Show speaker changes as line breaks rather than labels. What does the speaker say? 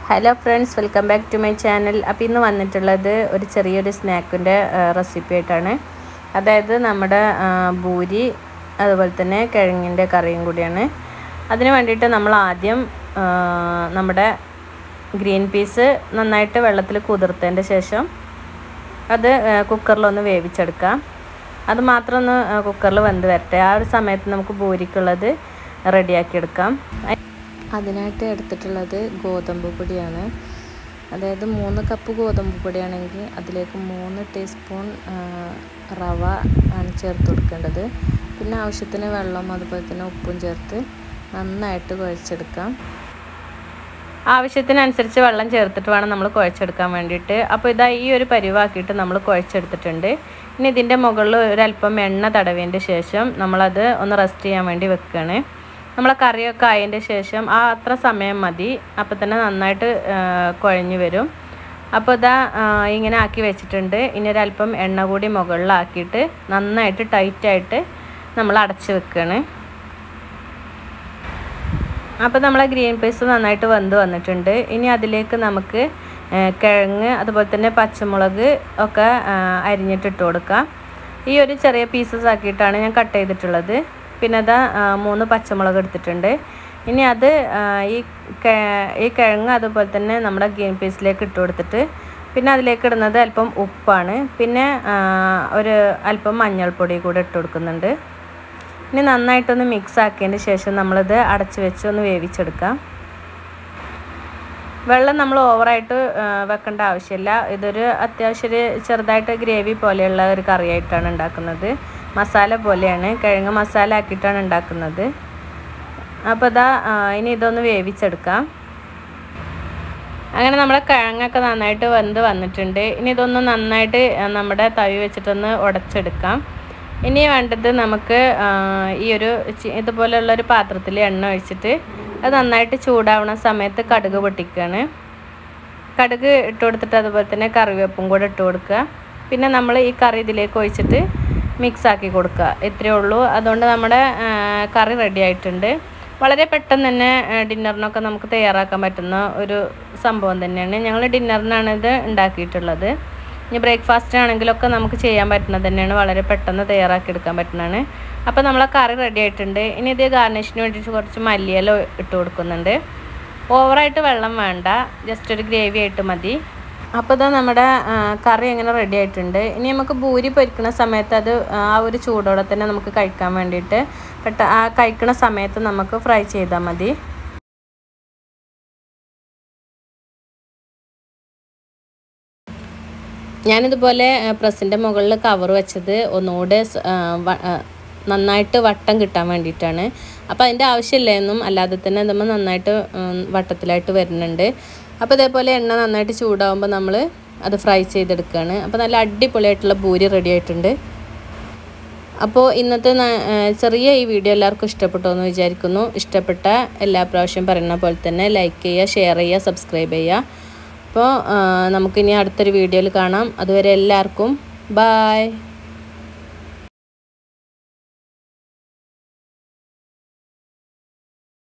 hello friends welcome back to my channel അപ്പോൾ ഇന്ന് വന്നിട്ടുള്ളത് ഒരു ചെറിയൊരു സ്നാക്കിൻ്റെ റെസിപ്പി ആയിട്ടാണ് അതായത് നമ്മുടെ ആ, ബൂരി അതുപോലെ തന്നെ കിഴങ്ങിൻ്റെ കറിയും കൂടിയാണ് അതിന് വേണ്ടിയിട്ട് നമ്മൾ ആദ്യം ആ, നമ്മുടെ ഗ്രീൻ പീസ് നന്നായിട്ട് വെള്ളത്തിൽ കുതിർത്തതിൻ്റെ ശേഷം അത് കുക്കറിലൊന്ന് വേവിച്ചെടുക്കാം അത് മാത്രം ഒന്ന് കുക്കറിൽ വെന്ത് വരട്ടെ ആ ഒരു സമയത്ത് നമുക്ക് ബൂരിക്കുള്ളത് റെഡിയാക്കിയെടുക്കാം അതിനായിട്ട് എടുത്തിട്ടുള്ളത് ഗോതമ്പ് പൊടിയാണ് അതായത് മൂന്ന് കപ്പ് ഗോതമ്പ് പൊടിയാണെങ്കിൽ അതിലേക്ക് മൂന്ന് ടീസ്പൂൺ റവ ആണ് ചേർത്ത് കൊടുക്കേണ്ടത് പിന്നെ ആവശ്യത്തിന് വെള്ളം അതുപോലെ തന്നെ ഉപ്പും ചേർത്ത് നന്നായിട്ട് കുഴച്ചെടുക്കാം ആവശ്യത്തിനനുസരിച്ച് വെള്ളം ചേർത്തിട്ട് വേണം നമ്മൾ കുഴച്ചെടുക്കാൻ വേണ്ടിയിട്ട് അപ്പോൾ ഇതാ ഈ ഒരു പരിവാക്കിയിട്ട് നമ്മൾ കുഴച്ചെടുത്തിട്ടുണ്ട് ഇനി ഇതിൻ്റെ മുകളിൽ ഒരല്പം എണ്ണ തടവിയതിൻ്റെ ശേഷം നമ്മളത് ഒന്ന് റെസ്റ്റ് ചെയ്യാൻ വേണ്ടി വെക്കുകയാണ് നമ്മളെ കറിയൊക്കെ ആയതിൻ്റെ ശേഷം ആ അത്ര സമയം മതി അപ്പോൾ തന്നെ നന്നായിട്ട് കുഴഞ്ഞു വരും അപ്പോൾ ഇതാ ഇങ്ങനെ ആക്കി വെച്ചിട്ടുണ്ട് ഇനി ഒരല്പം എണ്ണ കൂടി മുകളിലാക്കിയിട്ട് നന്നായിട്ട് ടൈറ്റായിട്ട് നമ്മൾ അടച്ച് വെക്കുകയാണ് അപ്പോൾ നമ്മളെ ഗ്രീൻ പീസ് നന്നായിട്ട് വെന്ത് വന്നിട്ടുണ്ട് ഇനി അതിലേക്ക് നമുക്ക് കിഴങ്ങ് അതുപോലെ തന്നെ പച്ചമുളക് ഒക്കെ അരിഞ്ഞിട്ടിട്ട് കൊടുക്കാം ഈ ഒരു ചെറിയ പീസസ് ആക്കിയിട്ടാണ് ഞാൻ കട്ട് ചെയ്തിട്ടുള്ളത് പിന്നെ അതാ മൂന്ന് പച്ചമുളക് എടുത്തിട്ടുണ്ട് ഇനി അത് ഈ ഈ കിഴങ്ങ് അതുപോലെ തന്നെ നമ്മുടെ ഗ്രീൻ പീസിലേക്ക് ഇട്ട് കൊടുത്തിട്ട് പിന്നെ അതിലേക്ക് ഇടുന്നത് അല്പം ഉപ്പാണ് പിന്നെ ഒരു അല്പം മഞ്ഞൾപ്പൊടി കൂടെ ഇട്ട് കൊടുക്കുന്നുണ്ട് ഇനി നന്നായിട്ടൊന്ന് മിക്സ് ആക്കിയതിന് ശേഷം നമ്മളിത് അടച്ച് വെച്ച് ഒന്ന് വേവിച്ചെടുക്കാം വെള്ളം നമ്മൾ ഓവറായിട്ട് വെക്കേണ്ട ആവശ്യമില്ല ഇതൊരു അത്യാവശ്യം ഒരു ചെറുതായിട്ട് ഗ്രേവി പോലെയുള്ള ഒരു കറിയായിട്ടാണ് ഉണ്ടാക്കുന്നത് മസാല പോലെയാണ് കിഴങ്ങ് മസാല ആക്കിയിട്ടാണ് ഉണ്ടാക്കുന്നത് അപ്പോൾ ഇതാ ഇനി ഇതൊന്ന് വേവിച്ചെടുക്കാം അങ്ങനെ നമ്മുടെ കിഴങ്ങൊക്കെ നന്നായിട്ട് വെന്ത് വന്നിട്ടുണ്ട് ഇനി ഇതൊന്ന് നന്നായിട്ട് നമ്മുടെ തവി വെച്ചിട്ടൊന്ന് ഉടച്ചെടുക്കാം ഇനി വേണ്ടത് നമുക്ക് ഈ ഒരു ഇതുപോലെയുള്ള ഒരു പാത്രത്തിൽ എണ്ണ ഒഴിച്ചിട്ട് അത് നന്നായിട്ട് ചൂടാവുന്ന സമയത്ത് കടുക് പൊട്ടിക്കുകയാണ് കടുക് ഇട്ട് കൊടുത്തിട്ട് അതുപോലെ തന്നെ കറിവേപ്പും കൂടെ ഇട്ട് കൊടുക്കുക പിന്നെ നമ്മൾ ഈ കറി ഇതിലേക്ക് ഒഴിച്ചിട്ട് മിക്സ് ആക്കി കൊടുക്കുക ഇത്രയേ ഉള്ളൂ അതുകൊണ്ട് നമ്മുടെ കറി റെഡി ആയിട്ടുണ്ട് വളരെ പെട്ടെന്ന് തന്നെ ഡിന്നറിനൊക്കെ നമുക്ക് തയ്യാറാക്കാൻ പറ്റുന്ന ഒരു സംഭവം തന്നെയാണ് ഞങ്ങൾ ഡിന്നറിനാണ് ഇത് ഉണ്ടാക്കിയിട്ടുള്ളത് ഇനി ബ്രേക്ക്ഫാസ്റ്റ് ആണെങ്കിലൊക്കെ നമുക്ക് ചെയ്യാൻ പറ്റുന്നത് തന്നെയാണ് വളരെ പെട്ടെന്ന് തയ്യാറാക്കി എടുക്കാൻ പറ്റുന്നതാണ് അപ്പോൾ നമ്മളെ കറി റെഡി ആയിട്ടുണ്ട് ഇനി ഇത് ഗാർണിഷിന് വേണ്ടിയിട്ട് കുറച്ച് മല്ലിയില ഇട്ട് കൊടുക്കുന്നുണ്ട് ഓവറായിട്ട് വെള്ളം വേണ്ട ജസ്റ്റ് ഒരു ഗ്രേവി ആയിട്ട് മതി അപ്പോൾ ഇതാ നമ്മുടെ കറി അങ്ങനെ റെഡി ആയിട്ടുണ്ട് ഇനി നമുക്ക് ഭൂരി പൊരിക്കുന്ന സമയത്ത് അത് ആ ഒരു ചൂടോടെ തന്നെ നമുക്ക് കഴിക്കാൻ വേണ്ടിയിട്ട് പെട്ട ആ കഴിക്കുന്ന സമയത്ത് നമുക്ക് ഫ്രൈ ചെയ്താൽ മതി ഞാനിതുപോലെ പ്രസ്സിൻ്റെ മുകളിൽ കവർ വെച്ചത് ഒന്നുകൂടെ നന്നായിട്ട് വട്ടം കിട്ടാൻ വേണ്ടിയിട്ടാണ് അപ്പോൾ അതിൻ്റെ ആവശ്യമില്ലായെന്നും അല്ലാതെ തന്നെ നമ്മൾ നന്നായിട്ട് വട്ടത്തിലായിട്ട് വരുന്നുണ്ട് അപ്പോൾ ഇതേപോലെ എണ്ണ നന്നായിട്ട് ചൂടാകുമ്പോൾ നമ്മൾ അത് ഫ്രൈ ചെയ്തെടുക്കുകയാണ് അപ്പോൾ നല്ല അടിപൊളിയായിട്ടുള്ള പൂരി റെഡി ആയിട്ടുണ്ട് അപ്പോൾ ഇന്നത്തെ ചെറിയ ഈ വീഡിയോ എല്ലാവർക്കും ഇഷ്ടപ്പെട്ടോ എന്ന് വിചാരിക്കുന്നു ഇഷ്ടപ്പെട്ട എല്ലാ പ്രാവശ്യം പറയുന്ന പോലെ തന്നെ ലൈക്ക് ചെയ്യുക ഷെയർ ചെയ്യുക സബ്സ്ക്രൈബ് ചെയ്യുക അപ്പോൾ നമുക്കിനി അടുത്തൊരു വീഡിയോയിൽ കാണാം അതുവരെ എല്ലാവർക്കും ബായ്